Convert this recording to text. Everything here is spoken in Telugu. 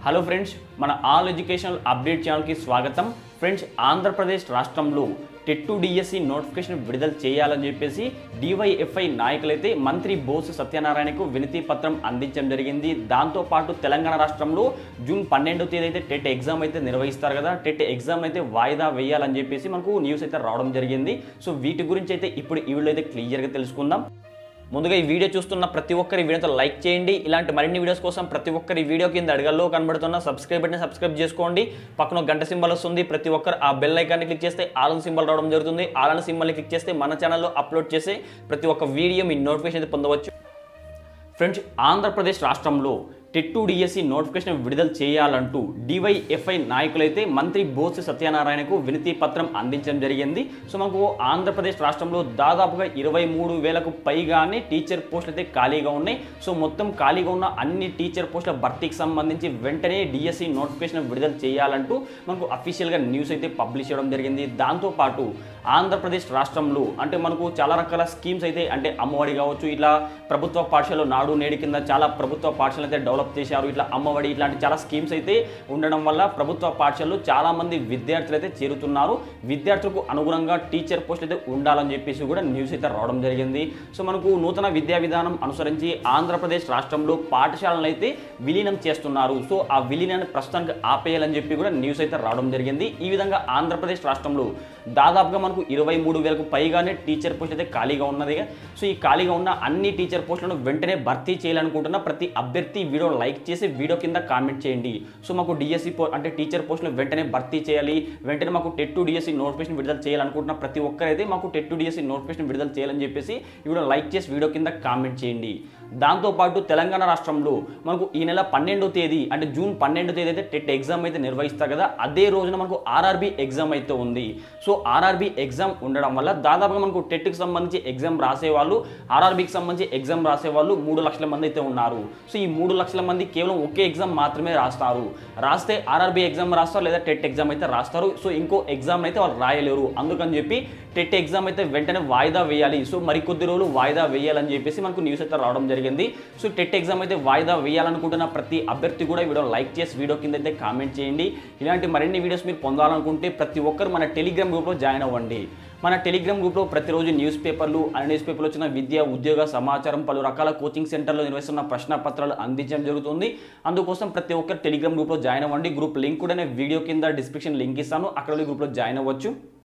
హలో ఫ్రెండ్స్ మన ఆల్ ఎడ్యుకేషనల్ అప్డేట్ ఛానల్కి స్వాగతం ఫ్రెండ్స్ ఆంధ్రప్రదేశ్ రాష్ట్రంలో టెట్టు డిఎస్సి నోటిఫికేషన్ విడుదల చేయాలని చెప్పేసి డివైఎఫ్ఐ నాయకులైతే మంత్రి బోసు సత్యనారాయణకు వినతి పత్రం అందించడం జరిగింది దాంతోపాటు తెలంగాణ రాష్ట్రంలో జూన్ పన్నెండో తేదీ అయితే టెట్ ఎగ్జామ్ అయితే నిర్వహిస్తారు కదా టెట్ ఎగ్జామ్ అయితే వాయిదా వేయాలని చెప్పేసి మనకు న్యూస్ అయితే రావడం జరిగింది సో వీటి గురించి అయితే ఇప్పుడు ఈ వీడియో అయితే క్లియర్గా తెలుసుకుందాం ముందుగా ఈ వీడియో చూస్తున్న ప్రతి ఒక్కరి వీడియోతో లైక్ చేయండి ఇలాంటి మరిన్ని వీడియోస్ కోసం ప్రతి ఒక్కరి వీడియో కింద అడగల్లో కనబడుతున్న సబ్స్క్రైబ్ బటన్ సబ్స్క్రైబ్ చేసుకోండి పక్కన ఒక గంట సింబల్ వస్తుంది ప్రతి ఒక్కరు ఆ బెల్ ఐకాన్ని క్లిక్ చేస్తే ఆలన్ సింబల్ రావడం జరుగుతుంది ఆలన్ సింబల్ని క్లిక్ చేస్తే మన ఛానల్లో అప్లోడ్ చేసే ప్రతి ఒక్క వీడియో మీ నోటిఫికేషన్ అయితే పొందవచ్చు ఫ్రెండ్స్ ఆంధ్రప్రదేశ్ రాష్ట్రంలో టెట్టు డిఎస్సి నోటిఫికేషన్ విడుదల చేయాలంటూ డివైఎఫ్ఐ నాయకులైతే మంత్రి బోత్స సత్యనారాయణకు వినతి పత్రం అందించడం జరిగింది సో మనకు ఆంధ్రప్రదేశ్ రాష్ట్రంలో దాదాపుగా ఇరవై మూడు వేలకు పైగానే టీచర్ పోస్టులు అయితే ఖాళీగా ఉన్నాయి సో మొత్తం ఖాళీగా ఉన్న అన్ని టీచర్ పోస్టుల భర్తీకి సంబంధించి వెంటనే డిఎస్సి నోటిఫికేషన్ విడుదల చేయాలంటూ మనకు అఫీషియల్గా న్యూస్ అయితే పబ్లిష్ చేయడం జరిగింది దాంతోపాటు ఆంధ్రప్రదేశ్ రాష్ట్రంలో అంటే మనకు చాలా రకాల స్కీమ్స్ అయితే అంటే అమ్మఒడి కావచ్చు ఇట్లా ప్రభుత్వ పాఠశాలలో నాడు నేడు కింద చాలా ప్రభుత్వ పాఠశాలలు అయితే డెవలప్ చేశారు ఇట్లా అమ్మఒడి ఇట్లాంటి చాలా స్కీమ్స్ అయితే ఉండడం వల్ల ప్రభుత్వ పాఠశాలలో చాలా మంది విద్యార్థులు అయితే చేరుతున్నారు విద్యార్థులకు అనుగుణంగా టీచర్ పోస్టులు అయితే ఉండాలని చెప్పేసి కూడా న్యూస్ అయితే రావడం జరిగింది సో మనకు నూతన విద్యా విధానం అనుసరించి ఆంధ్రప్రదేశ్ రాష్ట్రంలో పాఠశాలను అయితే విలీనం చేస్తున్నారు సో ఆ విలీనాన్ని ప్రస్తుతానికి ఆపేయాలని చెప్పి కూడా న్యూస్ అయితే రావడం జరిగింది ఈ విధంగా ఆంధ్రప్రదేశ్ రాష్ట్రంలో దాదాపుగా మనకు ఇరవై మూడు వేలకు పైగానే టీచర్ పోస్ట్ అయితే ఖాళీగా ఉన్నది సో ఈ ఖాళీగా ఉన్న అన్ని టీచర్ పోస్టులను వెంటనే భర్తీ చేయాలనుకుంటున్న ప్రతి అభ్యర్థి వీడియో లైక్ చేసి వీడియో కింద కామెంట్ చేయండి సో మాకు డిఎస్సి పో అంటే టీచర్ పోస్టులు వెంటనే భర్తీ చేయాలి వెంటనే మాకు టెట్ టు డిఎస్సి నోటిఫికేషన్ విడుదల చేయాలనుకుంటున్న ప్రతి ఒక్కరైతే మాకు టెట్ టు డిఎస్సి నోటిఫికేషన్ విడుదల చేయాలని చెప్పేసి ఈ వీడియో లైక్ చేసి వీడియో కింద కామెంట్ చేయండి దాంతోపాటు తెలంగాణ రాష్ట్రంలో మనకు ఈ నెల పన్నెండో తేదీ అంటే జూన్ పన్నెండో తేదీ అయితే టెట్ ఎగ్జామ్ అయితే నిర్వహిస్తారు కదా అదే రోజున మనకు ఆర్ఆర్బి ఎగ్జామ్ అయితే ఉంది సో ఆర్ఆర్బి ఎగ్జామ్ ఉండడం వల్ల దాదాపుగా మనకు టెట్కి సంబంధించి ఎగ్జామ్ రాసేవాళ్ళు ఆర్ఆర్బికి సంబంధించి ఎగ్జామ్ రాసేవాళ్ళు మూడు లక్షల మంది అయితే ఉన్నారు సో ఈ మూడు లక్షల మంది కేవలం ఒకే ఎగ్జామ్ మాత్రమే రాస్తారు రాస్తే ఆర్ఆర్బి ఎగ్జామ్ రాస్తారు లేదా టెట్ ఎగ్జామ్ అయితే రాస్తారు సో ఇంకో ఎగ్జామ్ అయితే వాళ్ళు రాయలేరు అందుకని చెప్పి టెట్ ఎగ్జామ్ అయితే వెంటనే వాయిదా వేయాలి సో మరికొద్ది రోజులు వాయిదా వేయాలని చెప్పేసి మనకు న్యూస్ అయితే రావడం జరిగింది సో టెట్ ఎగ్జామ్ అయితే వాయిదా వేయాలనుకుంటున్న ప్రతి అభ్యర్థి కూడా వీడియో లైక్ చేసి వీడియో కింద అయితే కామెంట్ చేయండి ఇలాంటి మరిన్ని వీడియోస్ మీరు పొందాలనుకుంటే ప్రతి ఒక్కరు మన టెలిగ్రామ్ గ్రూప్లో జాయిన్ అవ్వండి మన టెలిగ్రామ్ గ్రూప్లో ప్రతిరోజు న్యూస్ పేపర్లు ఆ న్యూస్ పేపర్లో వచ్చిన విద్య ఉద్యోగ సమాచారం పలు రకాల కోచింగ్ సెంటర్లో నిర్వహిస్తున్న ప్రశ్న పత్రాలు అందించడం జరుగుతుంది అందుకోసం ప్రతి ఒక్కరు టెలిగ్రామ్ గ్రూప్లో జాయిన్ అవ్వండి గ్రూప్ లింక్ కూడా నేను వీడియో కింద డిస్క్రిప్షన్ లింక్ ఇస్తాను అక్కడ గ్రూప్లో జాయిన్ అవ్వచ్చు